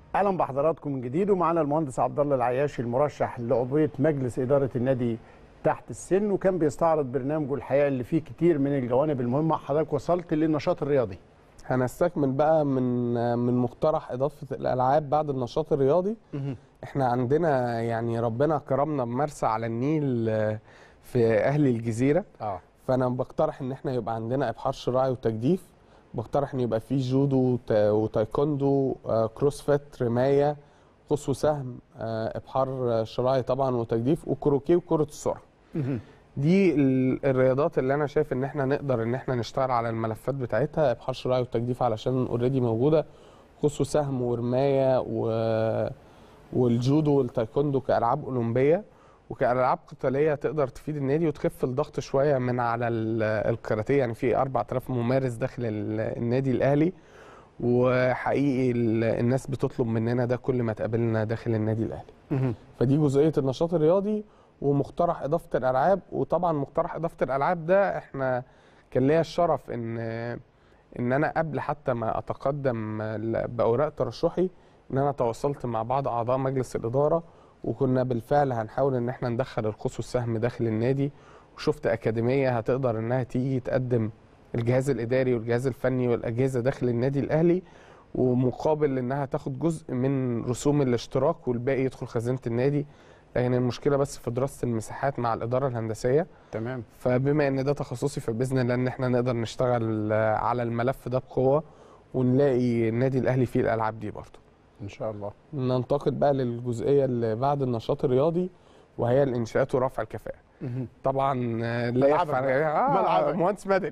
اهلا بحضراتكم من جديد ومعانا المهندس عبد الله العياشي المرشح لعضويه مجلس اداره النادي تحت السن وكان بيستعرض برنامجه الحقيقه اللي فيه كتير من الجوانب المهمه حضرتك وصلت للنشاط الرياضي هنستكمل بقى من من مقترح اضافه الالعاب بعد النشاط الرياضي احنا عندنا يعني ربنا كرمنا بمرسى على النيل آه، في اهل الجزيره اه فانا بقترح ان احنا يبقى عندنا ابحار شراعي وتجديف بقترح ان يبقى فيه جودو وت- وتايكوندو آه، كروسفيت رمايه قوس وسهم آه، ابحار آه، شراعي طبعا وتجديف وكروكيه وكره السرعه دي ال- الرياضات اللي انا شايف ان احنا نقدر ان احنا نشتغل على الملفات بتاعتها ابحار شراعي وتجديف علشان اوريدي موجوده قوس وسهم ورمايه و... والجودو والتايكوندو كالعاب اولمبيه وكالعاب قتاليه تقدر تفيد النادي وتخف الضغط شويه من على ال- الكاراتيه يعني في 4000 ممارس داخل ال- النادي الاهلي وحقيقي ال- الناس بتطلب مننا ده كل ما تقابلنا داخل النادي الاهلي فدي جزئيه النشاط الرياضي ومقترح اضافه الالعاب وطبعا مقترح اضافه الالعاب ده احنا كان ليا الشرف ان ان انا قبل حتى ما اتقدم ل- باوراق ترشحي ان انا تواصلت مع بعض اعضاء مجلس الاداره وكنا بالفعل هنحاول ان احنا ندخل القوس والسهم داخل النادي وشفت اكاديميه هتقدر انها تيجي تقدم الجهاز الاداري والجهاز الفني والاجهزه داخل النادي الاهلي ومقابل انها تاخد جزء من رسوم الاشتراك والباقي يدخل خزينه النادي لكن المشكله بس في دراسه المساحات مع الاداره الهندسيه تمام فبما ان ده تخصصي فباذن الله ان احنا نقدر نشتغل آه، على الملف ده بقوه ونلاقي النادي الاهلي فيه الالعاب دي برضه ان شاء الله ننتقل بقى للجزئيه اللي بعد النشاط الرياضي وهي الانشاءات ورفع الكفاءه طبعا آه، لا ملعبك يخفى بقى. آه ملعبك. مهندس مدني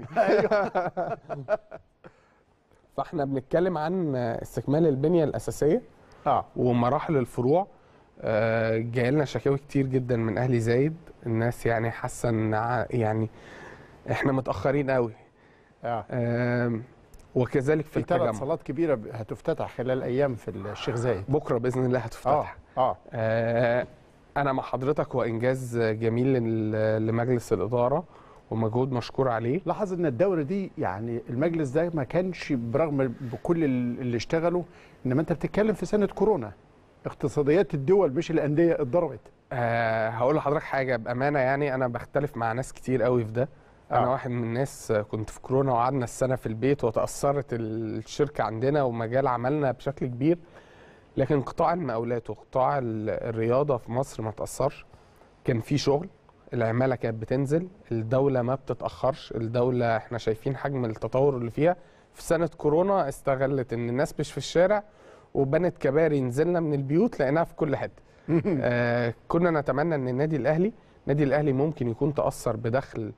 فاحنا بنتكلم عن آه، استكمال البنيه الاساسيه اه ومراحل الفروع آه، جاي لنا شكاوي كتير جدا من اهلي زايد الناس يعني حاسه ان ع- يعني احنا متاخرين قوي اه آم، وكذلك في في ثلاث التجمع صالات كبيره ب- هتفتتح خلال ايام في الشيخ زايد بكره باذن الله اه هتفتتح اه آه، انا مع حضرتك هو انجاز جميل لل- لمجلس الاداره ومجهود مشكور عليه لاحظ ان الدوره دي يعني المجلس ده ما كانش برغم بكل ال- اللي اشتغلوا انما انت بتتكلم في سنه كورونا اقتصاديات الدول مش الانديه اتضربت أه هقول لحضرتك حاجه بامانه يعني انا بختلف مع ناس كتير قوي في ده انا آه. واحد من الناس كنت في كورونا وقعدنا السنه في البيت وتاثرت الشركه عندنا ومجال عملنا بشكل كبير لكن قطاع المقاولات وقطاع ال- الرياضه في مصر ما تاثرش كان في شغل العماله كانت بتنزل الدوله ما بتتاخرش الدوله احنا شايفين حجم التطور اللي فيها في سنه كورونا استغلت ان الناس مش في الشارع وبنت كباري نزلنا من البيوت لقيناها في كل حته آه كنا نتمنى ان النادي الاهلي النادي الاهلي ممكن يكون تاثر بدخل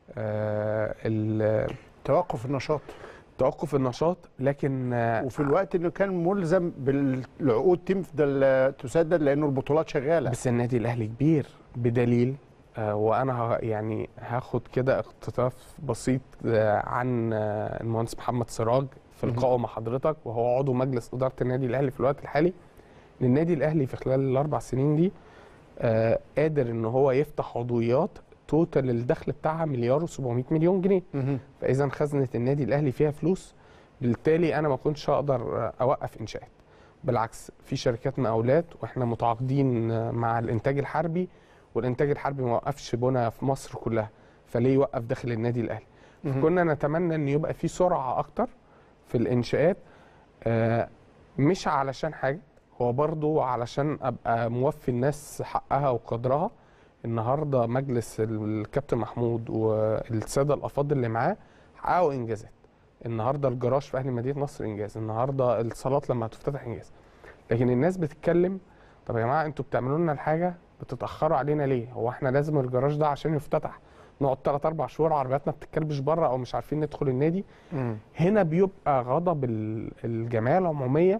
آه ال- توقف النشاط توقف النشاط لكن آه وفي الوقت انه كان ملزم بالعقود تفضل تسدد لانه البطولات شغاله بس النادي الاهلي كبير بدليل آه وانا ه- يعني هاخد كده اقتطاف بسيط آه عن آه المهندس محمد سراج في مهم. لقائه مع حضرتك وهو عضو مجلس اداره النادي الاهلي في الوقت الحالي ان النادي الاهلي في خلال الاربع سنين دي آه قادر ان هو يفتح عضويات توتال الدخل بتاعها مليار و700 مليون جنيه مهم. فاذا خزنه النادي الاهلي فيها فلوس بالتالي انا ما كنتش اقدر اوقف انشاءات بالعكس في شركات مقاولات واحنا متعاقدين مع الانتاج الحربي والانتاج الحربي ما وقفش بنا في مصر كلها فليه يوقف داخل النادي الاهلي مهم. كنا نتمنى ان يبقى في سرعه اكتر في الانشاءات آه، مش علشان حاجه هو برضو علشان ابقى موفي الناس حقها وقدرها النهارده مجلس الكابتن محمود والساده الافاضل اللي معاه حققوا انجازات النهارده الجراج في اهل مدينه نصر انجاز النهارده الصالات لما هتفتتح انجاز لكن الناس بتتكلم طب يا جماعه انتوا بتعملوا لنا الحاجه بتتاخروا علينا ليه هو احنا لازم الجراج ده عشان يفتتح نقعد 3 4 شهور عربياتنا بتتكلبش بره او مش عارفين ندخل النادي مم. هنا بيبقى غضب ال- الجمعيه العموميه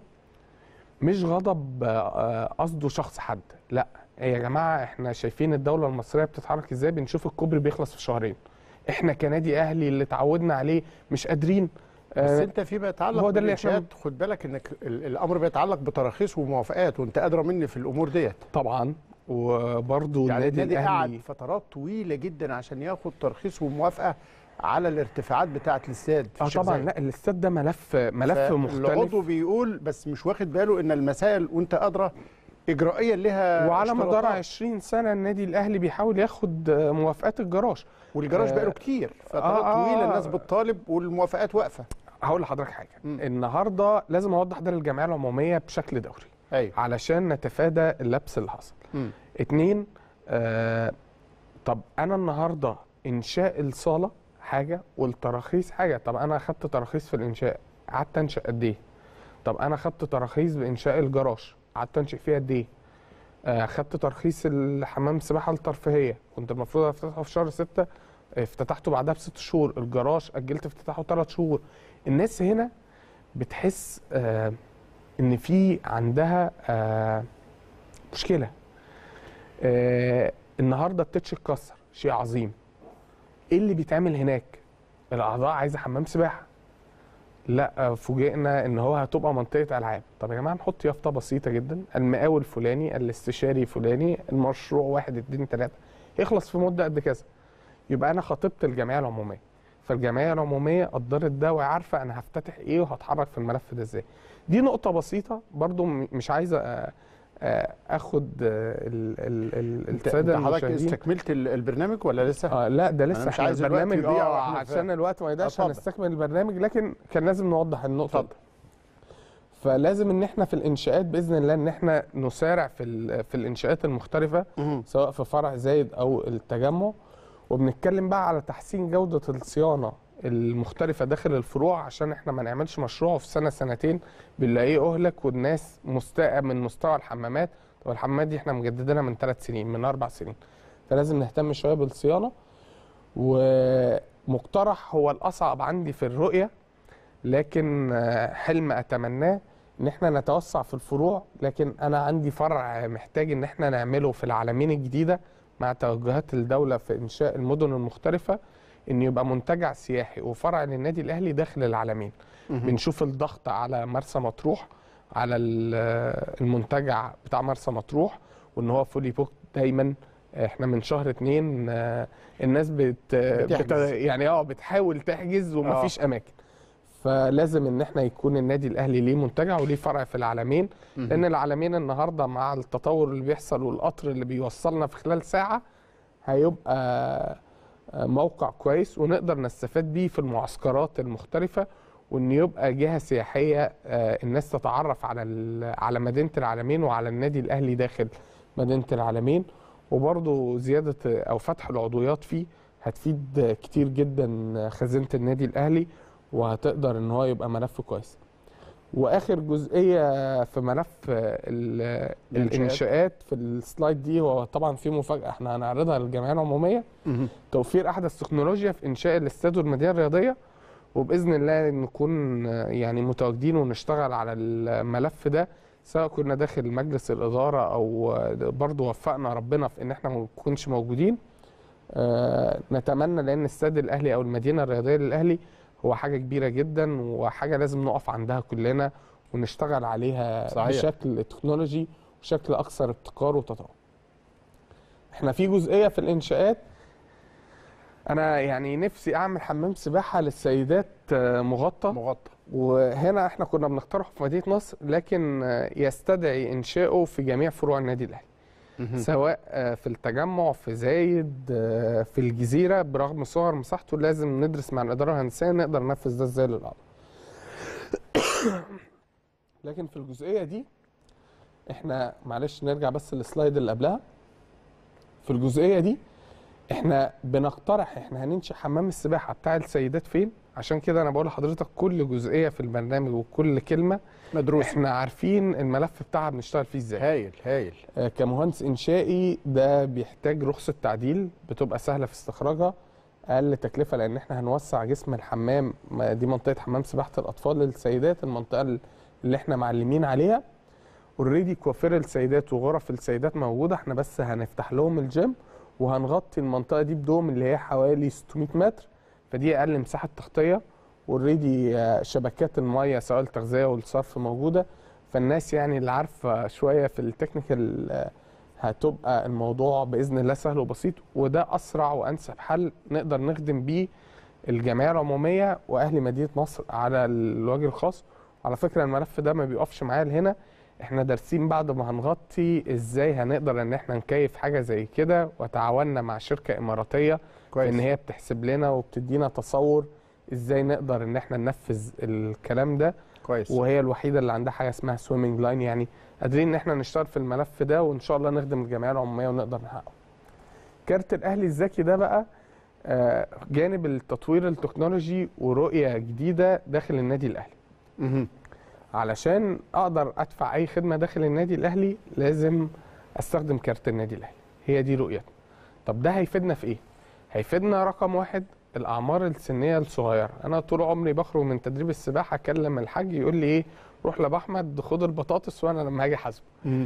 مش غضب آه، قصده شخص حد لا يا جماعه احنا شايفين الدوله المصريه بتتحرك ازاي بنشوف الكوبري بيخلص في شهرين احنا كنادي اهلي اللي اتعودنا عليه مش قادرين بس آه، انت فيما يتعلق هو ده اللي احنا- بالانشاءات خد بالك انك ال- الامر بيتعلق بتراخيص وموافقات وانت ادرى مني في الامور ديت طبعا وبرضه يعني النادي النادي قعد الاهلي فترات طويله جدا عشان ياخد ترخيص وموافقه على الارتفاعات بتاعه الاستاد في اه الشيخ طبعا زايد. لا الاستاد ده ملف ملف مختلف العضو بيقول بس مش واخد باله ان المسائل وانت ادرى اجرائيا لها وعلى مدار اشتراطات. 20 سنه النادي الاهلي بيحاول ياخد آه، موافقات الجراج والجراج آه، بقاله كتير فترات آه، آه، طويله آه. الناس بتطالب والموافقات واقفه هقول لحضرتك حاجه مم. النهارده لازم اوضح ده للجمعيه العموميه بشكل دوري ايوه علشان نتفادى اللبس اللي حصل مم. اتنين آه طب انا النهارده انشاء الصاله حاجه والتراخيص حاجه طب انا اخدت تراخيص في الانشاء قعدت انشا قد ايه طب انا اخدت تراخيص بانشاء الجراج قعدت انشئ فيها قد ايه آه، خدت ترخيص الحمام السباحه الترفيهيه كنت المفروض افتتحه في شهر ستة افتتحته بعدها بست شهور الجراج اجلت افتتاحه ثلاث شهور الناس هنا بتحس آه ان في عندها آه مشكله آه النهارده التتش اتكسر شيء عظيم ايه اللي بيتعمل هناك الاعضاء عايزه حمام سباحه لا آه، فوجئنا ان هو هتبقى منطقه العاب طب يا جماعه نحط يافطه بسيطه جدا المقاول فلاني الاستشاري فلاني المشروع واحد اتنين تلاته يخلص في مده قد كذا يبقى انا خاطبت الجمعيه العموميه فالجمعيه العموميه قدرت ده وعارفه انا هفتتح ايه وهتحرك في الملف ده ازاي دي نقطه بسيطه برضو م- مش عايزه آه، آه، اخد آه، ال- ال- ال- انت الساده انت حضرتك المشاهدين استكملت ال- البرنامج ولا لسه؟ اه لا ده لسه أنا مش احنا عايز الوقت البرنامج يضيع اه وإحنا في- عشان الوقت ما يضيعش اتفضل. هنستكمل البرنامج لكن كان لازم نوضح النقطه دي اتفضل فلازم ان احنا في الانشاءات باذن الله ان احنا نسارع في ال- في الانشاءات المختلفه مهم. سواء في فرع زايد او التجمع وبنتكلم بقى على تحسين جوده الصيانه المختلفه داخل الفروع عشان احنا ما نعملش مشروع في سنه سنتين بنلاقيه اهلك والناس مستاء من مستوى الحمامات طب الحمامات دي احنا مجددينها من ثلاث سنين من اربع سنين فلازم نهتم شويه بالصيانه ومقترح هو الاصعب عندي في الرؤيه لكن آه، حلم اتمناه ان احنا نتوسع في الفروع لكن انا عندي فرع محتاج ان احنا نعمله في العالمين الجديده مع توجهات الدوله في انشاء المدن المختلفه ان يبقى منتجع سياحي وفرع للنادي الاهلي داخل العالمين مهم. بنشوف الضغط على مرسى مطروح على ال- المنتجع بتاع مرسى مطروح وان هو فولي بوك دايما احنا من شهر اتنين آه، الناس بت, بت بتحجز. يعني اه بتحاول تحجز ومفيش اماكن فلازم ان احنا يكون النادي الاهلي ليه منتجع وليه فرع في العالمين مهم. لان العالمين النهارده مع التطور اللي بيحصل والقطر اللي بيوصلنا في خلال ساعه هيبقى آه، موقع كويس ونقدر نستفاد بيه في المعسكرات المختلفه وان يبقى جهه سياحيه آه، الناس تتعرف على ال- على مدينه العالمين وعلى النادي الاهلي داخل مدينه العالمين وبرضه زياده او فتح العضويات فيه هتفيد كتير جدا خزينه النادي الاهلي وهتقدر ان هو يبقى ملف كويس واخر جزئيه في ملف ال- الإنشاءات. الانشاءات في السلايد دي هو طبعا في مفاجاه احنا هنعرضها للجمعيه العموميه مهم. توفير احدث تكنولوجيا في انشاء الاستاد والمدينه الرياضيه وباذن الله نكون آه، يعني متواجدين ونشتغل على الملف ده سواء كنا داخل مجلس الاداره او آه، برضه وفقنا ربنا في ان احنا ما نكونش موجودين آه، نتمنى لان استاد الاهلي او المدينه الرياضيه للاهلي هو حاجه كبيره جدا وحاجه لازم نقف عندها كلنا ونشتغل عليها صحيح. بشكل تكنولوجي وشكل اكثر ابتكار وتطور. احنا في جزئيه في الانشاءات انا يعني نفسي اعمل حمام سباحه للسيدات آه، مغطى مغطى وهنا احنا كنا بنقترحه في مدينه نصر لكن آه، يستدعي انشاؤه في جميع فروع النادي الاهلي مهم. سواء آه، في التجمع في زايد آه، في الجزيره برغم صغر مساحته لازم ندرس مع الاداره الهندسيه نقدر ننفذ ده ازاي للاعضاء لكن في الجزئيه دي احنا معلش نرجع بس للسلايد اللي قبلها في الجزئيه دي احنا بنقترح احنا هننشئ حمام السباحه بتاع السيدات فين عشان كده انا بقول لحضرتك كل جزئيه في البرنامج وكل كلمه مدروس احنا عارفين الملف بتاعها بنشتغل فيه ازاي هايل هايل آه، كمهندس انشائي ده بيحتاج رخصه تعديل بتبقى سهله في استخراجها اقل تكلفه لان احنا هنوسع جسم الحمام ما دي منطقه حمام سباحه الاطفال للسيدات المنطقه اللي احنا معلمين عليها اوريدي كوافير السيدات وغرف السيدات موجوده احنا بس هنفتح لهم الجيم وهنغطي المنطقه دي بدوم اللي هي حوالي 600 متر فدي اقل مساحه تغطيه اوريدي شبكات الميه سواء التغذيه والصرف موجوده فالناس يعني اللي عارفه شويه في التكنيكال آه، هتبقى الموضوع باذن الله سهل وبسيط وده اسرع وانسب حل نقدر نخدم بيه الجمعيه العموميه واهلي مدينه نصر على الوجه الخاص على فكره الملف ده ما بيقفش معايا لهنا احنا دارسين بعد ما هنغطي ازاي هنقدر ان احنا نكيف حاجه زي كده وتعاوننا مع شركه اماراتيه كويس ان هي بتحسب لنا وبتدينا تصور ازاي نقدر ان احنا ننفذ الكلام ده كويس وهي الوحيده اللي عندها حاجه اسمها سويمنج لاين يعني قادرين ان احنا نشتغل في الملف ده وان شاء الله نخدم الجمعيه العموميه ونقدر نحققه. كارت الاهلي الذكي ده بقى آه، جانب التطوير التكنولوجي ورؤيه جديده داخل النادي الاهلي. مهم. علشان اقدر ادفع اي خدمه داخل النادي الاهلي لازم استخدم كارت النادي الاهلي. هي دي رؤيتنا. طب ده هيفيدنا في ايه؟ هيفيدنا رقم واحد الاعمار السنيه الصغيره انا طول عمري بخرج من تدريب السباحه اكلم الحاج يقول لي ايه روح لابو احمد خد البطاطس وانا لما هاجي حاسبه مهم.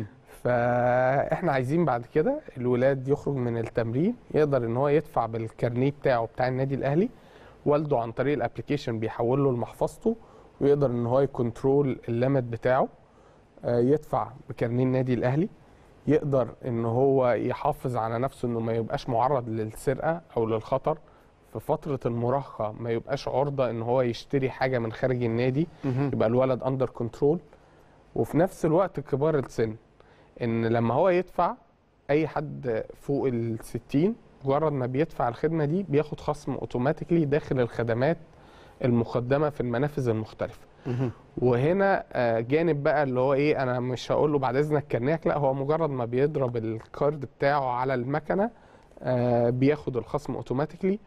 فاحنا عايزين بعد كده الولاد يخرج من التمرين يقدر ان هو يدفع بالكارنيه بتاعه بتاع النادي الاهلي والده عن طريق الابلكيشن بيحول له لمحفظته ويقدر ان هو يكنترول الليمت بتاعه آه، يدفع بكارنيه النادي الاهلي يقدر ان هو يحافظ على نفسه انه ما يبقاش معرض للسرقه او للخطر في فتره المراهقه ما يبقاش عرضه ان هو يشتري حاجه من خارج النادي مهم. يبقى الولد اندر كنترول وفي نفس الوقت كبار السن ان لما هو يدفع اي حد فوق ال 60 مجرد ما بيدفع الخدمه دي بياخد خصم اوتوماتيكلي داخل الخدمات المقدمه في المنافذ المختلفه مهم. وهنا آه، جانب بقى اللي هو ايه انا مش هقول له بعد اذنك كرنيك لا هو مجرد ما بيضرب الكارد بتاعه على المكنه آه، بياخد الخصم اوتوماتيكلي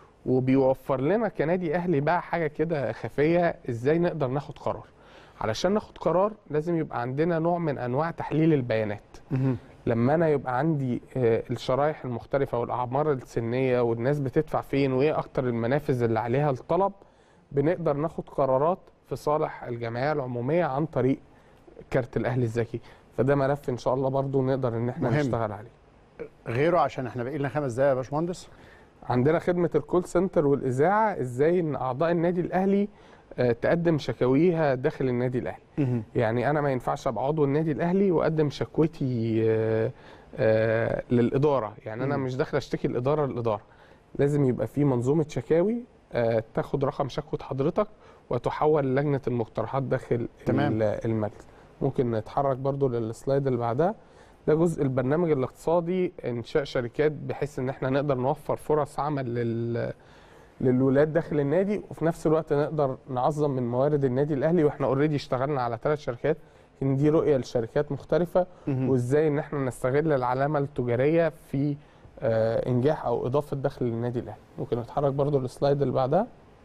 وبيوفر لنا كنادي اهلي بقى حاجه كده خفيه ازاي نقدر ناخد قرار علشان ناخد قرار لازم يبقى عندنا نوع من انواع تحليل البيانات مهم. لما انا يبقى عندي آه، الشرايح المختلفه والاعمار السنيه والناس بتدفع فين وايه اكتر المنافذ اللي عليها الطلب بنقدر ناخد قرارات في صالح الجمعيه العموميه عن طريق كارت الاهلي الذكي فده ملف ان شاء الله برضو نقدر ان احنا مهم. نشتغل عليه غيره عشان احنا باقي لنا خمس دقايق يا باشمهندس عندنا خدمه الكول سنتر والاذاعه ازاي ان اعضاء النادي الاهلي آه، تقدم شكاويها داخل النادي الاهلي مهم. يعني انا ما ينفعش ابقى عضو النادي الاهلي واقدم شكوتي آه، آه، للاداره يعني انا مم. مش داخل اشتكي الاداره للاداره لازم يبقى في منظومه شكاوي آه، تاخد رقم شكوى حضرتك وتحول للجنه المقترحات داخل تمام. ال- المجلس ممكن نتحرك برضو للسلايد اللي بعدها ده جزء البرنامج الاقتصادي انشاء شركات بحيث ان احنا نقدر نوفر فرص عمل لل للولاد داخل النادي وفي نفس الوقت نقدر نعظم من موارد النادي الاهلي واحنا اوريدي اشتغلنا على ثلاث شركات ان دي رؤيه لشركات مختلفه مهم. وازاي ان احنا نستغل العلامه التجاريه في آه، انجاح او اضافه دخل للنادي الاهلي ممكن نتحرك برضو للسلايد اللي بعدها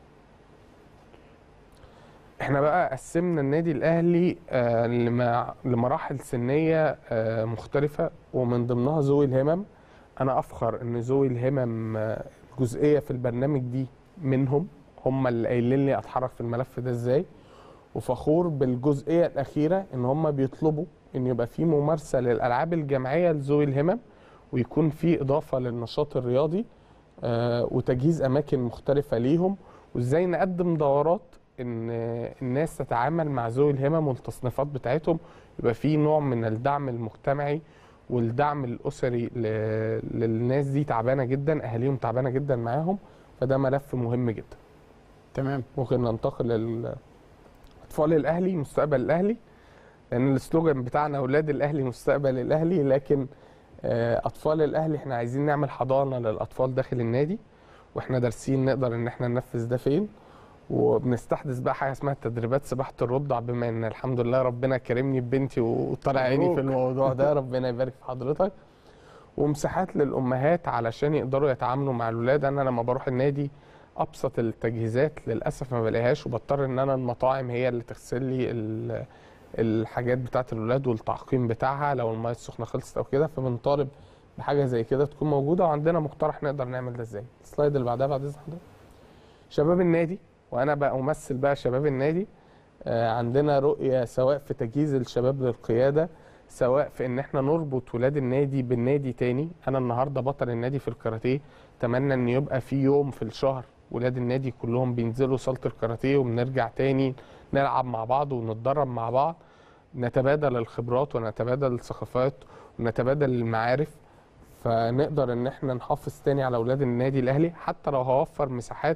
احنا بقى قسمنا النادي الاهلي آه، لما- لمراحل سنيه آه، مختلفه ومن ضمنها ذوي الهمم انا افخر ان ذوي الهمم آه، جزئيه في البرنامج دي منهم هم اللي قايلين لي اتحرك في الملف ده ازاي وفخور بالجزئيه الاخيره ان هم بيطلبوا ان يبقى في ممارسه للالعاب الجماعيه لذوي الهمم ويكون في اضافه للنشاط الرياضي آه، وتجهيز اماكن مختلفه ليهم وازاي نقدم دورات ان الناس تتعامل مع ذوي الهمم والتصنيفات بتاعتهم يبقى في نوع من الدعم المجتمعي والدعم الاسري ل- للناس دي تعبانه جدا اهاليهم تعبانه جدا معاهم فده ملف مهم جدا تمام ممكن ننتقل لل اطفال الاهلي مستقبل الاهلي لان السلوجان بتاعنا اولاد الاهلي مستقبل الاهلي لكن آه، اطفال الاهلي احنا عايزين نعمل حضانه للاطفال داخل النادي واحنا دارسين نقدر ان احنا ننفذ ده فين وبنستحدث بقى حاجه اسمها تدريبات سباحه الرضع بما ان الحمد لله ربنا كرمني ببنتي وطلع عيني مبروك. في الموضوع ده ربنا يبارك في حضرتك ومساحات للامهات علشان يقدروا يتعاملوا مع الولاد انا لما بروح النادي ابسط التجهيزات للاسف ما بلاقيهاش وبضطر ان انا المطاعم هي اللي تغسل لي ال- الحاجات بتاعه الولاد والتعقيم بتاعها لو الميه السخنه خلصت او كده فبنطالب بحاجه زي كده تكون موجوده وعندنا مقترح نقدر نعمل ده ازاي السلايد اللي بعدها بعد اذن حضرتك شباب النادي وانا بقى امثل بقى شباب النادي آه، عندنا رؤيه سواء في تجهيز الشباب للقياده سواء في ان احنا نربط ولاد النادي بالنادي تاني انا النهارده بطل النادي في الكاراتيه اتمنى ان يبقى في يوم في الشهر ولاد النادي كلهم بينزلوا صاله الكاراتيه وبنرجع تاني نلعب مع بعض ونتدرب مع بعض نتبادل الخبرات ونتبادل الثقافات ونتبادل المعارف فنقدر ان احنا نحافظ تاني على اولاد النادي الاهلي حتى لو هوفر مساحات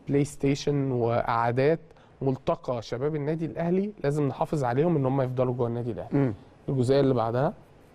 بلاي ستيشن وقعدات ملتقى شباب النادي الاهلي لازم نحافظ عليهم ان هم يفضلوا جوه النادي الاهلي مم. الجزئيه اللي بعدها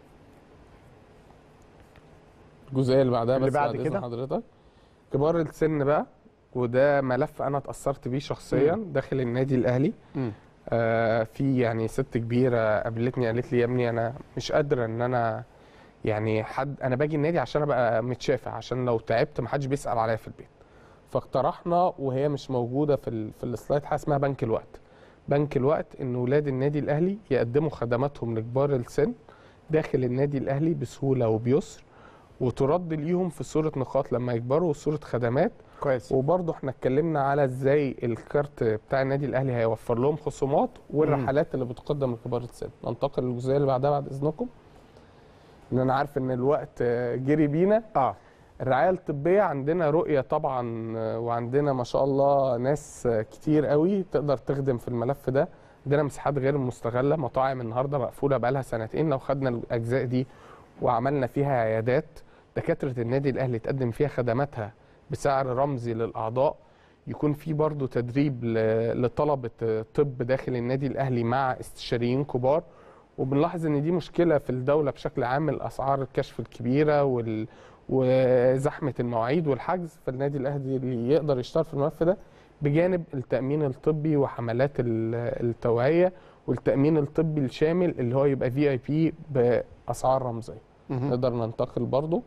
الجزئيه اللي بعدها اللي بس بعد بعد إذن كده؟ حضرتك كبار السن بقى وده ملف انا اتاثرت بيه شخصيا داخل النادي الاهلي مم. آه في يعني ست كبيره قابلتني قالت لي يا ابني انا مش قادره ان انا يعني حد انا باجي النادي عشان ابقى متشافع عشان لو تعبت ما حدش بيسال عليا في البيت فاقترحنا وهي مش موجوده في ال في السلايد حاجه اسمها بنك الوقت بنك الوقت ان ولاد النادي الاهلي يقدموا خدماتهم لكبار السن داخل النادي الاهلي بسهوله وبيسر وترد ليهم في صوره نقاط لما يكبروا وصوره خدمات كويس وبرضه احنا اتكلمنا على ازاي الكارت بتاع النادي الاهلي هيوفر لهم خصومات والرحلات اللي بتقدم لكبار السن ننتقل للجزئيه اللي بعدها بعد اذنكم ان انا عارف ان الوقت آه، جري بينا اه الرعايه الطبيه عندنا رؤيه طبعا آه، وعندنا ما شاء الله ناس آه، كتير قوي تقدر تخدم في الملف ده عندنا مساحات غير مستغله مطاعم النهارده مقفوله بقالها سنتين لو خدنا الاجزاء دي وعملنا فيها عيادات دكاتره النادي الاهلي تقدم فيها خدماتها بسعر رمزي للاعضاء يكون في برضه تدريب ل- لطلبه آه، طب داخل النادي الاهلي مع استشاريين كبار وبنلاحظ ان دي مشكله في الدوله بشكل عام الاسعار الكشف الكبيره وال وزحمه المواعيد والحجز فالنادي الاهلي اللي يقدر يشتغل في الملف ده بجانب التامين الطبي وحملات ال- التوعيه والتامين الطبي الشامل اللي هو يبقى في اي بي باسعار رمزيه مهم. نقدر ننتقل برضو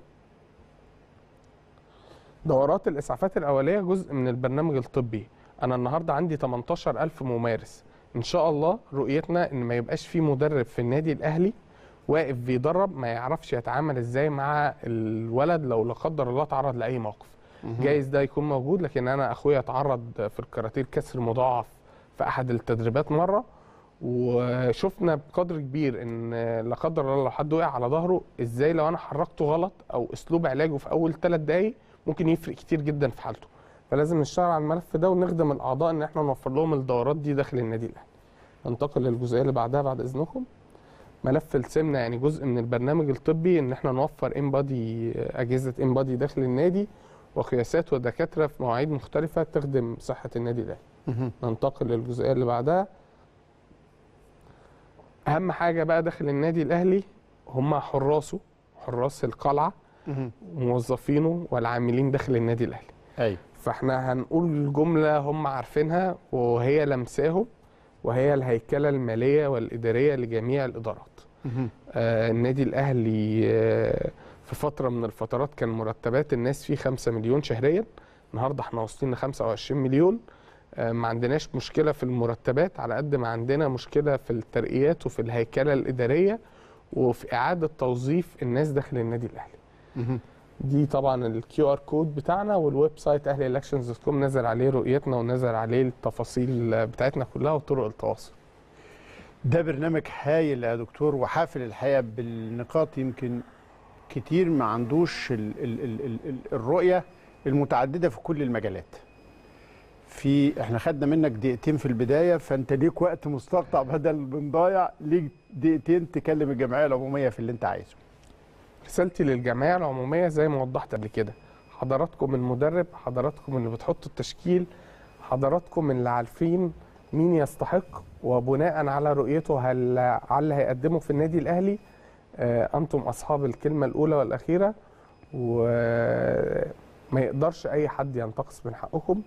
دورات الاسعافات الاوليه جزء من البرنامج الطبي انا النهارده عندي 18000 ممارس ان شاء الله رؤيتنا ان ما يبقاش في مدرب في النادي الاهلي واقف بيدرب ما يعرفش يتعامل ازاي مع الولد لو لا قدر الله تعرض لاي موقف مهم. جايز ده يكون موجود لكن انا اخويا اتعرض في الكاراتيه كسر مضاعف في احد التدريبات مره وشفنا بقدر كبير ان لا قدر الله لو حد وقع على ظهره ازاي لو انا حركته غلط او اسلوب علاجه في اول ثلاث دقائق ممكن يفرق كتير جدا في حالته فلازم نشتغل على الملف ده ونخدم الاعضاء ان احنا نوفر لهم الدورات دي داخل النادي الاهلي ننتقل للجزئيه اللي بعدها بعد اذنكم ملف السمنه يعني جزء من البرنامج الطبي ان احنا نوفر امبادي اجهزه امبادي داخل النادي وقياسات ودكاتره في مواعيد مختلفه تخدم صحه النادي الاهلي مهم. ننتقل للجزئيه اللي بعدها اهم حاجه بقى داخل النادي الاهلي هم حراسه حراس القلعه مهم. وموظفينه والعاملين داخل النادي الاهلي ايوه فاحنا هنقول جمله هم عارفينها وهي لمساهم وهي الهيكله الماليه والاداريه لجميع الادارات مهم. آه النادي الاهلي آه في فتره من الفترات كان مرتبات الناس فيه 5 مليون شهريا النهارده احنا واصلين ل 25 مليون آه ما عندناش مشكله في المرتبات على قد ما عندنا مشكله في الترقيات وفي الهيكله الاداريه وفي اعاده توظيف الناس داخل النادي الاهلي مهم. دي طبعا الكيو ار كود بتاعنا والويب سايت اهلي الكشنز دوت كوم نزل عليه رؤيتنا ونزل عليه التفاصيل بتاعتنا كلها وطرق التواصل ده برنامج هايل يا دكتور وحافل الحقيقه بالنقاط يمكن كتير ما عندوش ال ال ال ال ال الرؤيه المتعدده في كل المجالات. في احنا خدنا منك دقيقتين في البدايه فانت ليك وقت مستقطع بدل بنضايع ليك دقيقتين تكلم الجمعيه العموميه في اللي انت عايزه. رسالتي للجمعيه العموميه زي ما وضحت قبل كده حضراتكم المدرب حضراتكم اللي بتحطوا التشكيل حضراتكم اللي عارفين مين يستحق وبناء على رؤيته هل على اللي هيقدمه في النادي الاهلي آه، انتم اصحاب الكلمه الاولى والاخيره وما يقدرش اي حد ينتقص من حقكم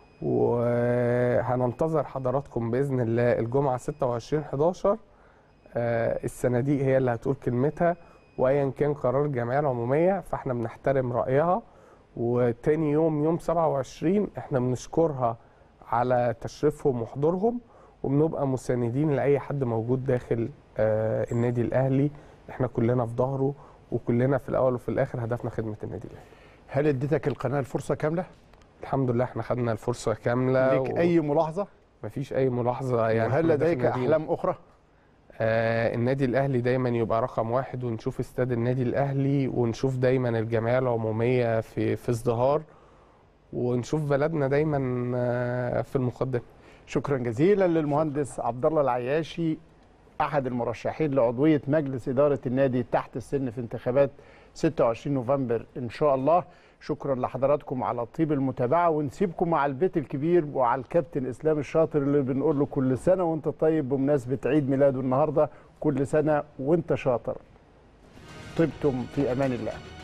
وهننتظر حضراتكم باذن الله الجمعه 26 11 آه، الصناديق هي اللي هتقول كلمتها وايا كان قرار الجمعيه العموميه فاحنا بنحترم رايها وتاني يوم يوم 27 احنا بنشكرها على تشريفهم وحضورهم وبنبقى مساندين لاي حد موجود داخل آه، النادي الاهلي احنا كلنا في ظهره وكلنا في الاول وفي الاخر هدفنا خدمه النادي الاهلي هل اديتك القناه الفرصه كامله؟ الحمد لله احنا خدنا الفرصه كامله ليك اي ملاحظه؟ مفيش اي ملاحظه يعني وهل كنا داخل لديك النادي- احلام اخرى؟ آه النادي الاهلي دايما يبقى رقم واحد ونشوف استاد النادي الاهلي ونشوف دايما الجمعيه العموميه في في ازدهار ونشوف بلدنا دايما آه في المقدمه شكرا جزيلا للمهندس عبد الله العياشي احد المرشحين لعضويه مجلس اداره النادي تحت السن في انتخابات 26 نوفمبر ان شاء الله شكرا لحضراتكم على طيب المتابعه ونسيبكم مع البيت الكبير وعلى الكابتن اسلام الشاطر اللي بنقول له كل سنه وانت طيب بمناسبه عيد ميلاده النهارده كل سنه وانت شاطر طبتم في امان الله